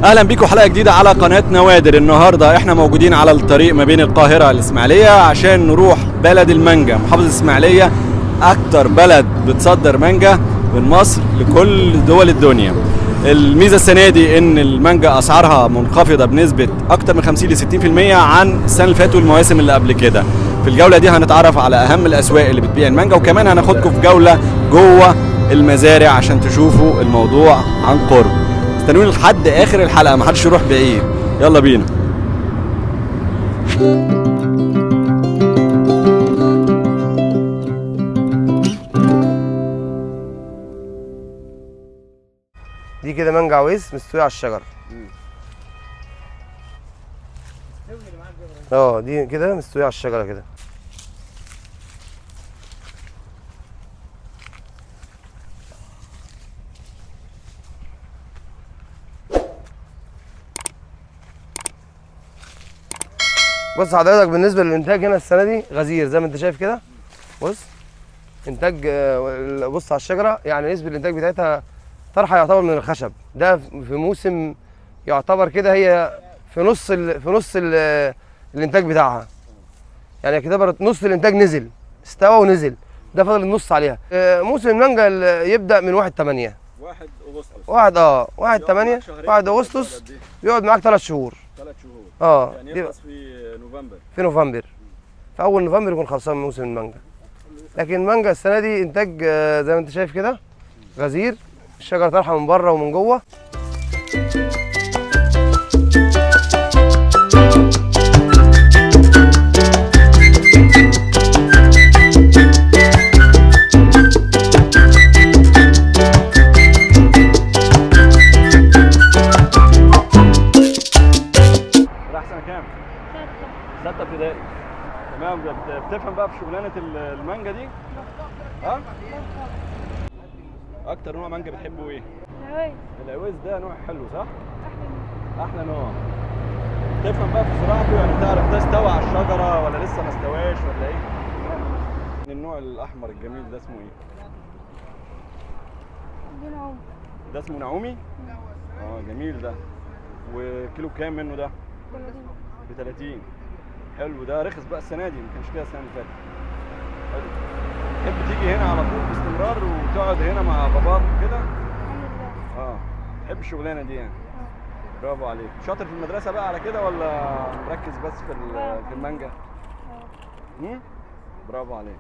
اهلا بيكم حلقه جديده على قناه نوادر النهارده احنا موجودين على الطريق ما بين القاهره والاسماعيليه عشان نروح بلد المانجا محافظه الاسماعيليه اكتر بلد بتصدر مانجا من مصر لكل دول الدنيا الميزه السنه دي ان المانجا اسعارها منخفضه بنسبه اكتر من 50 ل 60% عن السنه اللي فاتت والمواسم اللي قبل كده في الجوله دي هنتعرف على اهم الاسواق اللي بتبيع المانجا وكمان هناخدكم في جوله جوه المزارع عشان تشوفوا الموضوع عن قرب استنوني لحد اخر الحلقه ما حدش يروح بعيد يلا بينا دي كده مانجا عويس مستوية على الشجر اه دي كده مستوية على الشجرة كده بص حضرتك بالنسبة للإنتاج هنا السنة دي غزير زي ما أنت شايف كده بص إنتاج آه، بص على الشجرة يعني نسبة الإنتاج بتاعتها طرحه يعتبر من الخشب ده في موسم يعتبر كده هي في نص ال... في نص ال... الانتاج بتاعها يعني يعتبر نص الانتاج نزل استوى ونزل ده فضل النص عليها آه، موسم المانجا ال- يبدا من 1 8 1 اغسطس واحد اه 1 8 1 اغسطس بيقعد معاك 3 شهور 3 شهور اه دي في نوفمبر في نوفمبر في اول نوفمبر يكون خلصان من موسم المانجا لكن المانجا السنه دي انتاج آه، زي ما انت شايف كده غزير الشجره طالعه من بره ومن جوه راح سنه كام؟ ستة ابتدائي تمام بت- بتفهم بقى في شغلانه ال- المانجا دي؟ ها؟ اكتر نوع مانجا بتحبه ايه؟ هواي العويس ده نوع حلو صح؟ احلى نوع تفهم بقى في زراعته يعني تعرف ده استوى على الشجره ولا لسه ما استواش ولا ايه؟ النوع الاحمر الجميل ده اسمه ايه؟ دون عمر ده اسمه نعومي؟ اه جميل ده وكيلو كام منه ده؟ ب 30 حلو ده رخص بقى السنه دي ما كانش كده السنه اللي فاتت حلو تحب تيجي هنا على طول باستمرار وتقعد هنا مع باباك وكده الحمد لله اه تحب الشغلانه دي يعني برافو عليك شاطر في المدرسه بقى على كده ولا مركز بس في ال- في المانجا هم؟ برافو عليك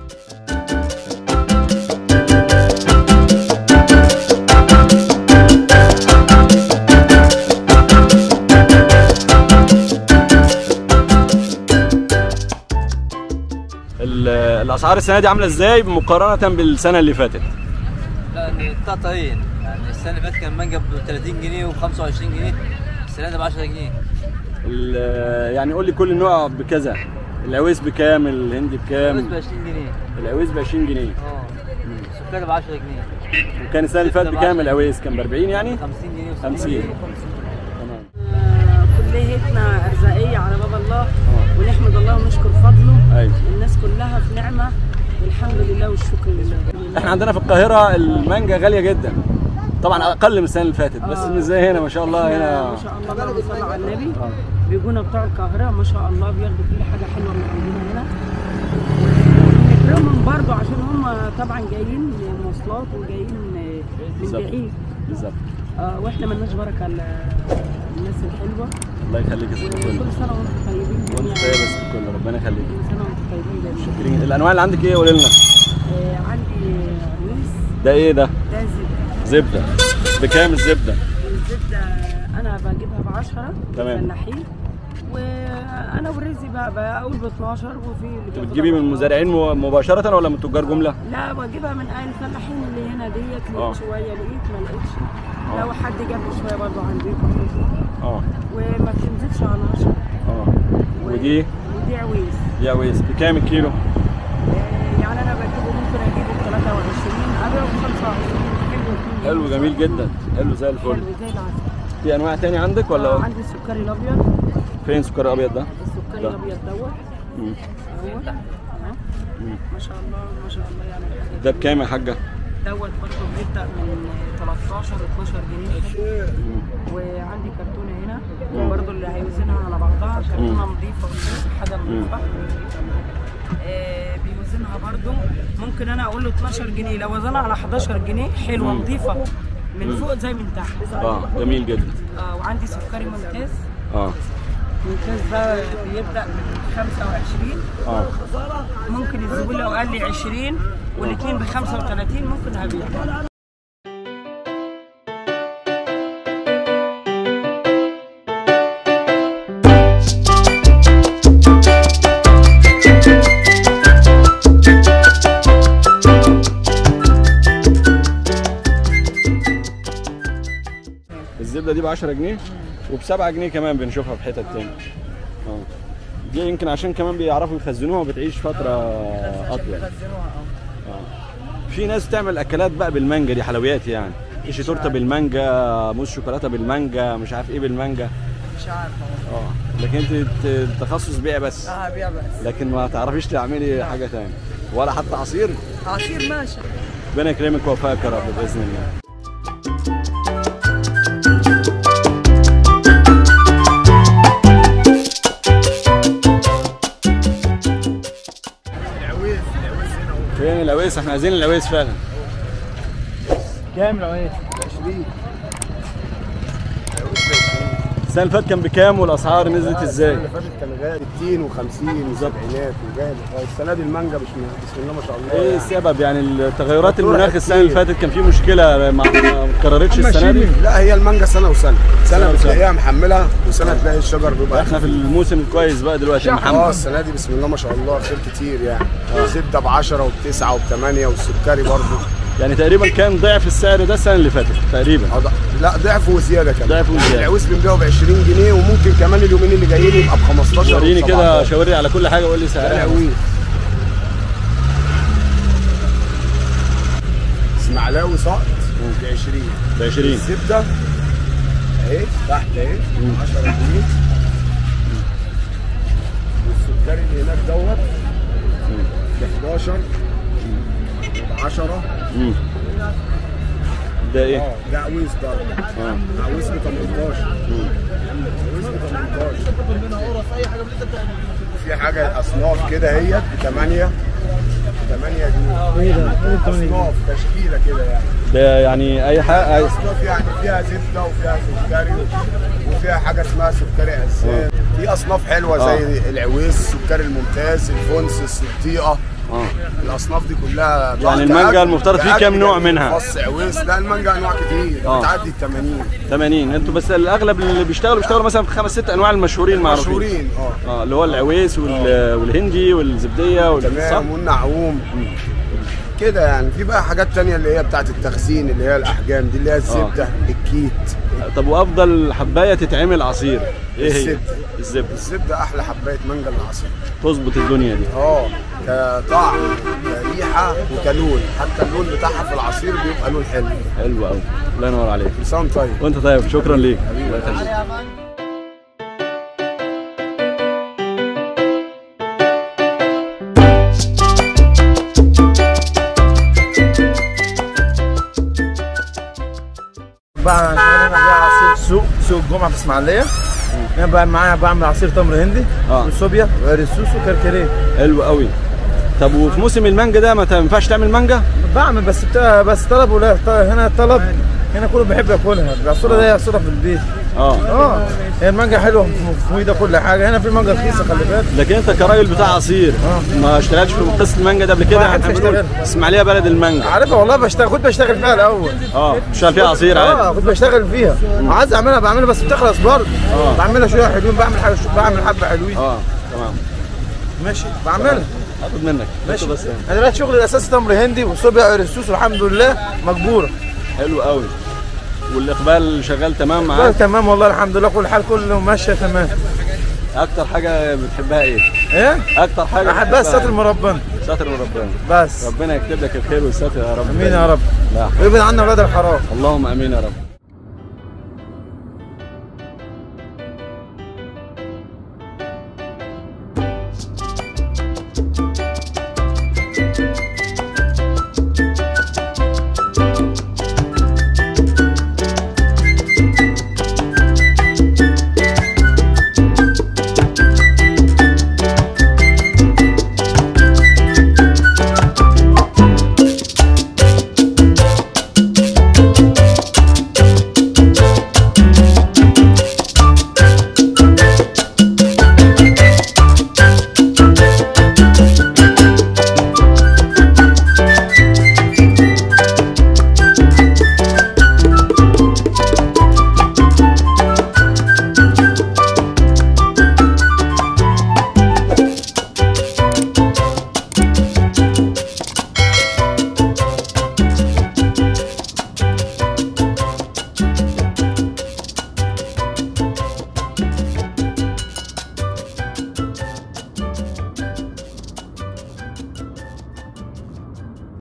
ال- الاسعار السنه دي عامله ازاي مقارنه بالسنه اللي فاتت لا قطعين يعني السنه اللي فاتت كان مانجا ب 30 جنيه و 25 جنيه السنه دي ب 10 جنيه ال- يعني قول لي كل نوع بكذا العويس بكام الهندي الرز ب بكام 20 جنيه العويس ب 20 جنيه اه السكري ب 10 جنيه وكان السنه اللي فاتت بكام العويس كان ب 40 يعني 50 جنيه و 50. جنيه تمام كليتنا أرزاقية على باب الله ونحمد الله ونشكر فضله ايوه الناس كلها في نعمة والحمد لله والشكر لله احنا عندنا في القاهره المانجا غاليه جدا طبعا اقل من السنه اللي فاتت بس مش زي هنا ما شاء الله إحنا هنا ما شاء الله اللهم صل على النبي آه. بيجونا بتوع القاهرة ما شاء الله بياخدوا كل حاجة حلوة من عندنا هنا نكرمهم برضه عشان هم طبعا جايين مواصلات وجايين من بالظبط. بعيد بالظبط آه واحنا ملناش بركة على الناس الحلوة الله يخليك يا ست وكل الكل سنة وانتم طيبين وانت جميعا طيب يا ست الكل ربنا يخليك كل سنة وانتم طيبين جميعا شاكرين. الانواع اللي عندك ايه قولي لنا آه، عندي عروس ده ايه ده ده زبدة زبده بكام الزبده الزبدة أنا بجيبها ب 10 تمام. فلاحين وأنا ورزي بقى بقول ب 12 وفي اللي انت بياخدها بتجيبي من ب 12. المزارعين م- مباشره ولا من تجار جمله لا بجيبها من أهل الفلاحين اللي هنا ديت آه. لقيت شوية لقيت ما لقيتش آه. لو حد جاب لي شوية برضه عندي اه وما بتنزلش على 10 اه ودي ودي عويس يا ويس بكام الكيلو آه، يعني أنا بجيبه ممكن أجيبه ب 23 أبيعه ب 25 حلو حلو جميل جدا حلو زي الفل حلو زي العسل في انواع تاني عندك ولا آه، عندي السكري الأبيض فين سكر ابيض ده السكري ده. الأبيض دوت مم. اهو أهو. ما شاء الله ما شاء الله يعني الحاجة ده بكام يا حاجه دوت برضه بيبدأ من 13 12 جنيه وعندي كرتونه نظيفه حاجه نظيفه آه بيوزنها برضو ممكن انا اقول له 12 جنيه لو وزنها على 11 جنيه حلوه نظيفه من فوق زي من تحت اه جميل جدا آه وعندي سكري ممتاز اه ممتاز ده بيبدا من 25 اه ممكن الزبون لو قال لي 20 والاثنين ب 35 ممكن هبيع الزبده دي ب 10 جنيه وب 7 جنيه كمان بنشوفها في حتت تاني اه دي يمكن عشان كمان بيعرفوا يخزنوها وبتعيش فتره اطول في ناس تعمل اكلات بقى بالمانجا دي حلويات يعني ايش تورته بالمانجا موز شوكولاته بالمانجا مش عارف ايه بالمانجا مش عارفه اه لكن انت ت- تخصص بيع بس اه هبيع بس لكن ما تعرفيش تعملي حاجه تاني ولا حتى عصير عصير ماشي ربنا يكرمك ويوفقك يا رب باذن الله فين العويس احنا عايزين العويس فعلا كام العويس؟ السنه اللي فاتت كان بكام والاسعار نزلت ازاي اللي فاتت كان غالي 60 و50 وسبعينات وغالي السنه دي المانجا مش بسم الله ما شاء الله ايه يعني. السبب يعني التغيرات الدكتور المناخ السنه اللي كتير. فاتت كان في مشكله ما ما اتكررتش السنه دي لا هي المانجا سنه وسنه سنة سنه وسنة. بتلاقيها محمله وسنه تلاقي الشجر بيبقى احنا في الموسم الكويس بقى دلوقتي يا اه محمد السنه دي بسم الله ما شاء الله خير كتير يعني زبده ب 10 وب 9 وب 8 والسكري برضه يعني تقريبا كان ضعف السعر ده السنه اللي فاتت تقريبا اه ده- لا ضعف وزياده كمان ضعف وزيادة. العويس بنبيعه ب 20 جنيه وممكن كمان اليومين اللي جايين يبقى ب 15 وريني و17. كده شاوري على كل حاجه وقول لي ده سعرها العويس اسماعيلاوي سقط ب 20 ب 20 الزبده اهي تحت اهي 10 جنيه والسكري اللي هناك دوت ب 11 ب 10 مم. ده ايه؟ اه ده عويس ده اه عويس ب 18 عويس ب 18 في حاجه اصناف كده اهيت ب 8 8 جنيه ايه ده؟ اصناف تشكيله كده يعني ده يعني اي حاجه اصناف يعني فيها زبده وفيها سكري وفيها حاجه اسمها سكري اساسي في اصناف حلوه زي العويس السكري الممتاز الفونس الطيقه اه الاصناف دي كلها يعني المانجا المفترض فيه كام نوع منها؟ فص عويس لا المانجا انواع كتير آه. بتعدي ال 80 80 انتوا بس الاغلب اللي بيشتغلوا بيشتغلوا مثلا في خمس ست انواع المشهورين معروفين مشهورين اه اه اللي هو العويس وال... والهندي والزبديه وال... صح؟ تمام والنعوم كده يعني في بقى حاجات تانية اللي هي بتاعت التخزين اللي هي الاحجام دي اللي هي الزبده الكيت طب وافضل حبايه تتعمل عصير ايه هي؟ الزبدة. الزبده الزبده احلى حبايه مانجا العصير تظبط الدنيا دي اه كطعم كريحه وكلون حتى اللون بتاعها في العصير بيبقى لون حلو حلو قوي الله ينور عليك لسان طيب وانت طيب شكرا ليك الله يخليك بقى شغال هنا بيع عصير سوق سوق الجمعه في اسماعيليه هنا بقى معايا بعمل عصير تمر هندي آه. وصوبيا وريسوس وكركديه حلو قوي طب وفي موسم المانجا ده ما تنفعش تعمل مانجا؟ بعمل بس بتا... بس طلب ولا ط- هنا طلب هنا كله بيحب ياكلها العصيره دي عصيره في البيت اه اه هي المانجا حلوه مفيده كل حاجه هنا في مانجا رخيصه خلي بالك لكن انت كراجل بتاع عصير ما اشتغلتش في قصه المانجا ده قبل كده ما احنا حدش بنقول اشتغل. اسماعيليه بلد المانجا عارفها والله بشتغل كنت بشتغل فيها الاول اه بتشتغل فيها عصير اه عادي كنت بشتغل فيها عايز اعملها بعملها بس بتخلص برضه بعملها شويه حلوين بعمل حاجه بعمل حبه حلوين اه تمام ماشي بعملها هاخد منك ماشي بس يعني. انا دلوقتي شغلي الاساسي تمر هندي وصوبيا ورسوس والحمد لله مجبوره حلو قوي والاقبال شغال تمام لا معاك تمام والله الحمد لله كل حال كله ماشيه تمام اكتر حاجه بتحبها ايه ايه اكتر حاجه احبها الستر مربنا ستر من ربنا بس ربنا يكتب لك الخير والستر يا رب امين يا رب لا ويبعد عنا اولاد الحرام اللهم امين يا رب